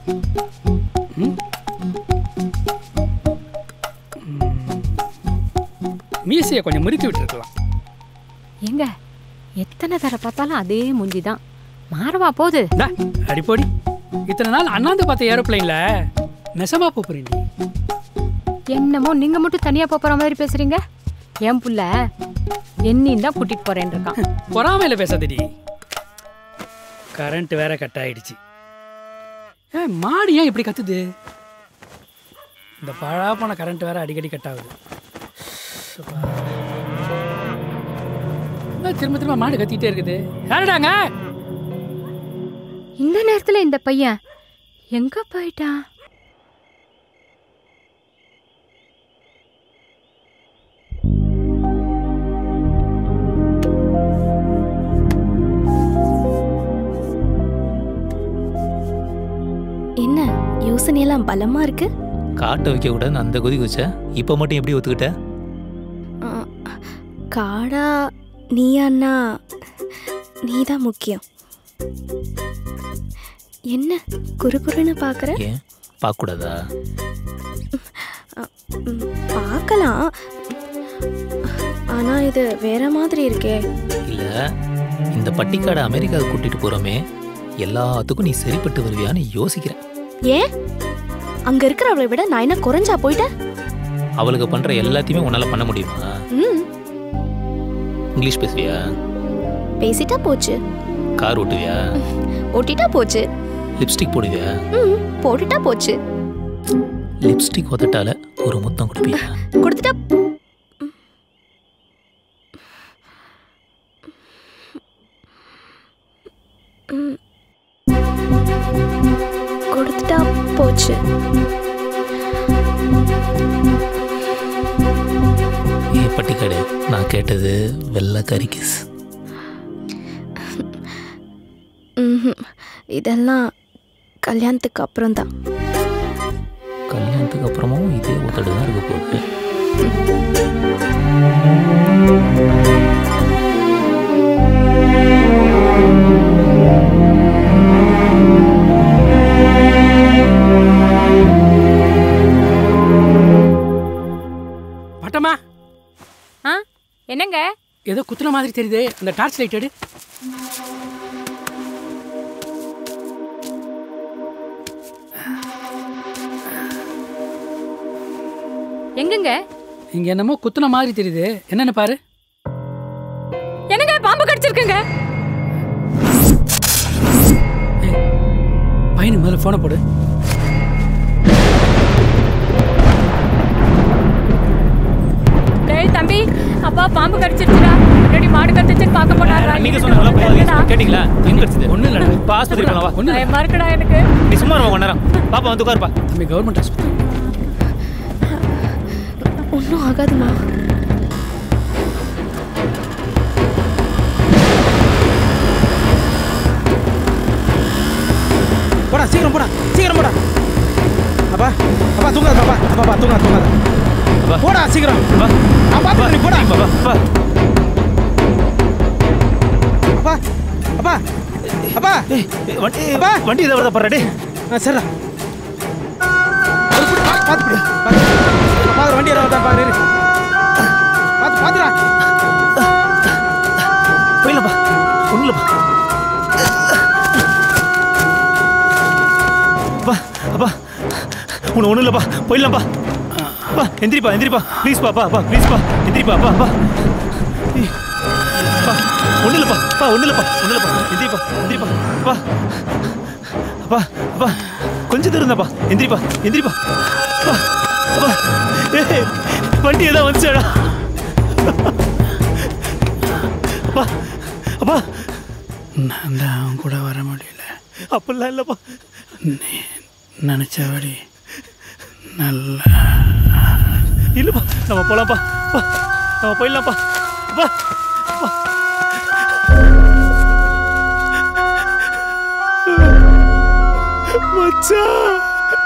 ம்? மீசையை கொஞ்சம் முறுக்கி விட்டுருக்கலாம் எங்க எத்தனை தர பார்த்தாலும் அதே மூஞ்சி தான் மாறவா போகுது டா, அடிப்போடி இத்தனை நாள் அண்ணாந்து பார்த்த ஏரோப்ளைன்ல நெசமா போறீங்க என்னமோ நீங்க மட்டும் தனியா போப் போற மாதிரி பேசுறீங்க என் புள்ள என்னையும் தான் கூட்டிட்டு போறேன்னு இருக்கான் பொறாமையில பேசாதடி கரண்ட் வேற கட் ஆயிடுச்சு ஏ மாடு ஏன் இப்படி கத்துது இந்த பழா போன கரண்ட் வேற அடிக்கடி கட் ஆகுது சுப்பா. என்ன திரும்ப திரும்ப மாடு கத்திட்டே இருக்குது யாருடாங்க இந்த நேரத்துல இந்த பையன் எங்க போயிட்டான் என்ன யோசனையெல்லாம் பலமா இருக்கு காட்ட வைக்க கூடாதுன்னு அந்த கொதி குச்ச இப்போ மட்டும் எப்படி ஒத்துக்கிட்ட ஆ, காடா நீயாண்ணா நீ தான் முக்கியம் என்ன குறுகுறுன்னு பார்க்குற ஏன் பார்க்கக்கூடாதா பார்க்கலாம் ஆனா இது வேற மாதிரி இருக்கே இல்லை இந்த பட்டிக்காடை அமெரிக்காவுக்கு கூட்டிட்டு போகிறோமே எல்லாத்துக்கும் நீ சரிப்பட்டு வருவியான்னு யோசிக்கிறேன் ஏன் அங்க இருக்கிறவளை விட நான் என்ன குறைஞ்சா போயிட்டேன் அவளுக்கு பண்ணுற எல்லாத்தையுமே உன்னால் பண்ண முடியுமா ம் இங்கிலீஷ் பேசுவியா பேசிட்டா போச்சு கார் ஓட்டுவியா ஓட்டிட்டா போச்சு லிப்ஸ்டிக் போடுவியா ம் போட்டுட்டா போச்சு லிப்ஸ்டிக் ஒத்தட்டால ஒரு முத்தம் கொடுப்பியா கொடுத்துட்டா ம். கொடுத்துட்டா போச்சு ஏ பட்டிக்காடு நான் கேட்டது வெள்ளை கறி கிஸ் ம்ஹும். இதெல்லாம் கல்யாணத்துக்கு அப்புறம் தான் கல்யாணத்துக்கு அப்புறமும் இதே ஒத்தடு தான் இருக்க போகுது பட்டமா ஆ என்னங்க ஏதோ குத்துன மாதிரி தெரியுது அந்த டார்ச் லைட் எடு எங்கங்க இங்க என்னமோ குத்துன மாதிரி தெரியுது என்னன்னு பாரு என்னங்க பாம்பு கடிச்சிருக்குங்க ஏய், பையனுக்கு முதல்ல போனை போடு டேய் தம்பி அப்பா பாம்பு கடிச்சிருச்சுடா முன்னாடி மாடு கடிச்சிருச்சுன்னு பார்க்க போனாரா நீங்க சொன்ன கேட்டீங்களா எங்க கிடைச்சது ஒண்ணும் இல்லடா இப்போ ஆஸ்பத்திரி போலாம் வா ஒண்ணு இல்ல. பயமா இருக்குடா எனக்கு நீ சும்மா இருமா கொஞ்ச நேரம் பாப்பா வந்து உட்காருப்பா தம்பி கவர்மெண்ட் ஆஸ்பத்திரி ஒன்றும் ஆகாதுமா போடா சீக்கிரம் போடா சீக்கிரம் போடா அப்பா அப்பா தூங்காத அப்பா அப்பா அப்பா தூங்காத தூங்காத அப்பா. போடா சீக்கிரம் வா நான் பார்த்துக்கிறேன் போடா வா வா வா அப்பா அப்பா அப்பா ஏய், ஏய், வண்டி அப்பா. வண்டி இதை வருதா பாரு டேய் ஆ சரிடா ஒரு புடி, பார்த்து பார்த்து புடி. பார்த்து பாரு வண்டி ஏறாம பாரு இரு. பார்த்து பார்த்துடா போயிடலாம்ப்பா ஒன்றும் இல்லைப்பா அப்பா அப்பா உன்னை ஒன்றும் இல்லைப்பா போயிடலாம்ப்பா அப்பா எந்திரிப்பா எந்திரிப்பா ப்ளீஸ்ப்பா அப்பா அப்பா ப்ளீஸ்ப்பா எந்திரிப்பா அப்பா அப்பா ஏய், அப்பா ஒன்றும் இல்லைப்பா அப்பா ஒன்றும் இல்லைப்பா ஒன்றும் இல்லைப்பா எந்திரிப்பா எந்திரிப்பா அப்பா அப்பா அப்பா கொஞ்சம் தருந்தப்பா எந்திரிப்பா எந்திரிப்பா அப்பா அப்பா ஏய் வண்டி ஏதாவது வந்துச்சாடா அப்பா அப்பா நான் தான் அவன் கூட வர முடியல அப்படிலாம் இல்லைப்பா நீ நினைச்சபடி நல்லா இல்லைப்பா நம்ம போலாம்ப்பா அப்பா, நம்ம போயிடலாம்ப்பா அப்பா அப்பா. மச்சான்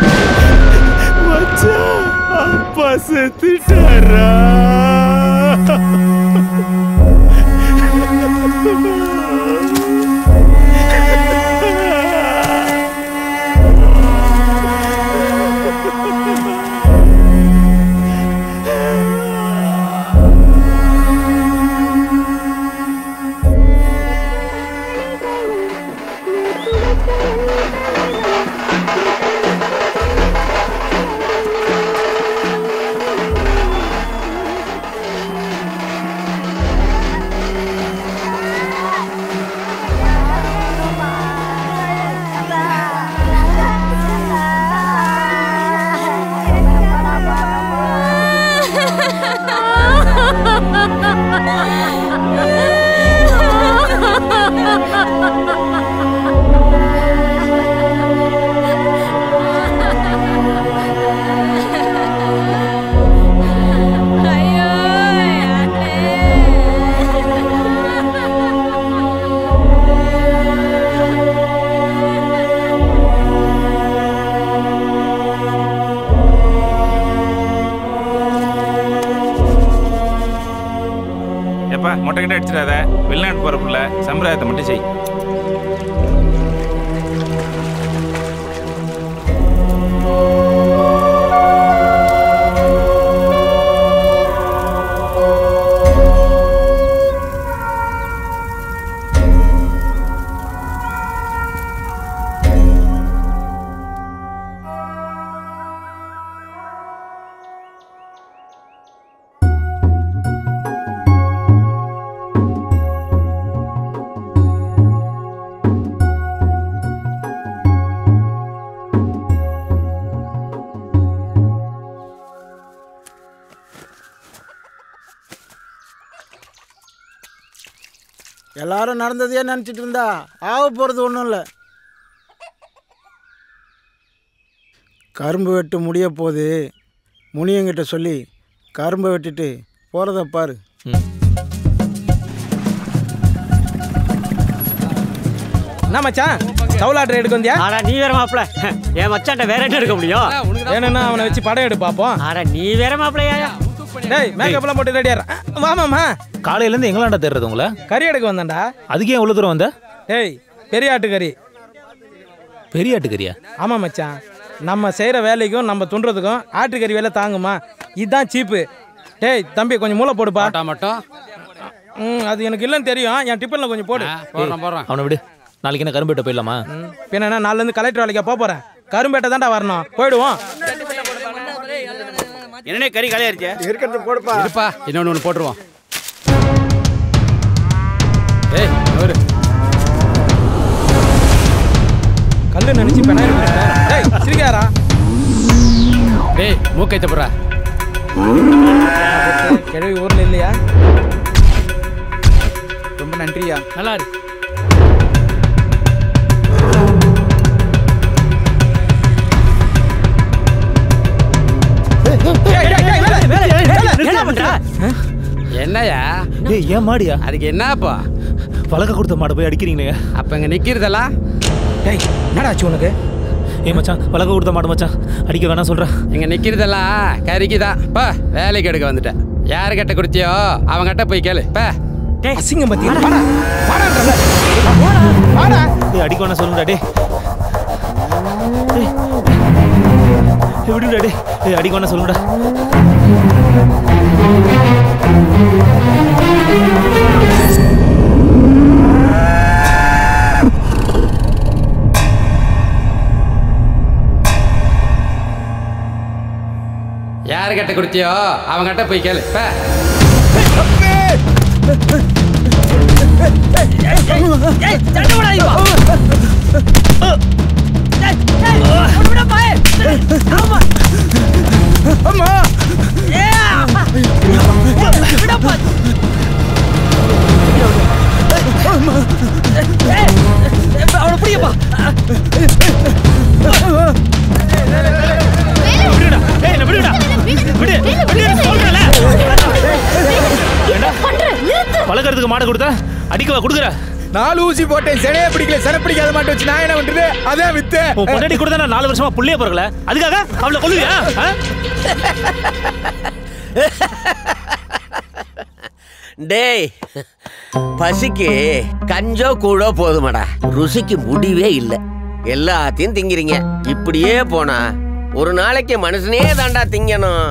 மச்சான் அப்பா செத்துட்டாரா எப்பா மொட்டை கிட்ட அடிச்சிடாத வெளிநாட்டு போற புள்ள சம்பிரதாயத்தை மட்டும் செய் எல்லாரும் நடந்ததையே நினச்சிட்டு இருந்தா ஆக போகிறது ஒன்றும் இல்லை கரும்பு வெட்டு முடிய போது முனியங்கிட்ட சொல்லி கரும்பை வெட்டிட்டு போகிறத பாரு என்ன மச்சான் தவுலாட்ரு எடுக்க வந்தியா ஆடா நீ வேற மாப்பிள என் மச்சான்ட்ட வேற என்ன எடுக்க முடியும் வேணும்னா அவனை வச்சு படம் எடு பார்ப்போம் ஆடா நீ வேற மாப்பிளையா டேய் மேக்கப்லாம் போட்டு ரெடியா வாமாம்மா காலையிலேருந்து எங்களாண்டா தேடுறது உங்களை கறி எடுக்க வந்தேன்டா அதுக்கே எவ்வளோ தூரம் வந்த டேய் பெரிய ஆட்டு கறி பெரிய ஆட்டுக்கறியா ஆமாம் மச்சான் நம்ம செய்கிற வேலைக்கும் நம்ம துண்டுறதுக்கும் ஆட்டுக்கறி வேலை தாங்குமா இதுதான் சீப்பு டேய் தம்பி கொஞ்சம் மூளை போடுப்பா மட்டும் ம் அது எனக்கு இல்லைன்னு தெரியும் என் டிஃபனில் கொஞ்சம் போடு போடுறேன் போடுறேன் அவனை விடு நாளைக்கு என்ன கரும்பு வெட்ட போயிடலாமா ம், பின்ன என்ன நாலுலேருந்து கலெக்டர் வேலைக்கா போக போகிறேன் கரும்பேட்டை தான்டா வரணும் போயிடுவோம் என்னனே கறி காலியாயிருச்சு இருக்கிறது போடுப்பா இருப்பா இன்னொன்று ஒன்று போட்டுருவோம் ஏய் ஒரு கல்லு நினச்சி பெண்ணாயிரம் டேய் சிரிக்காரா டேய் மூக்கை தப்புறா கிழவி ஊரில் இல்லையா ரொம்ப நன்றியா நல்லா இருக்கு என்ன பண்ற என்னய்யா ஏய் ஏன் மாடியா அதுக்கு என்னப்பா பழக்க கொடுத்த மாடை போய் அடிக்கிறீங்களே அப்ப இங்க நிக்கிறதெல்லாம் டேய் என்னடா ஆச்சு உனக்கு ஏய் மச்சான் பழக்க கொடுத்த மாடு மச்சான் அடிக்க வேணாம் சொல்கிறேன் இங்க நிக்கிறதெல்லாம் கறிக்கு தான் பா வேலைக்கு எடுக்க வந்துட்டேன் யாரு கிட்ட குடிச்சியோ அவங்க கிட்ட போய் கேளு பா அசிங்கம் பத்தி வாடா வாடான்றல வாடா ஏய் அடிக்க வேணாம் சொல்லுடா டே ஏய் விடுடா டே ஏய் அடிக்க வேணாம் சொல்லுடா யாரு கிட்ட குடிச்சியோ அவங்க கிட்ட போய் கேளு பா விடுடா ஏய் என்ன விடுடா விடு விடு சொல்றல பழக்கிறதுக்கு மாடை கொடுத்தா அடிக்கவா கொடுக்குற நாலு ஊசி போட்டேன் சினைய பிடிக்கல சினை பிடிக்காத மாட்டேன் வச்சு நான் என்ன பண்றது அதான் வித்து உன் பொண்டாட்டி கூட நான் நாலு வருஷமா புள்ளைய பிறக்கல அதுக்காக அவளை கொல்லுவியா ஆ? டேய் பசிக்கு கஞ்சோ கூழோ போதுமாடா ருசிக்கு முடிவே இல்லை எல்லாத்தையும் திங்கிறீங்க இப்படியே போனா ஒரு நாளைக்கு மனுஷனே தாண்டா திங்கணும்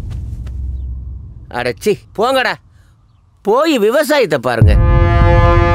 அடச்சி போங்கடா போய் விவசாயத்தை பாருங்க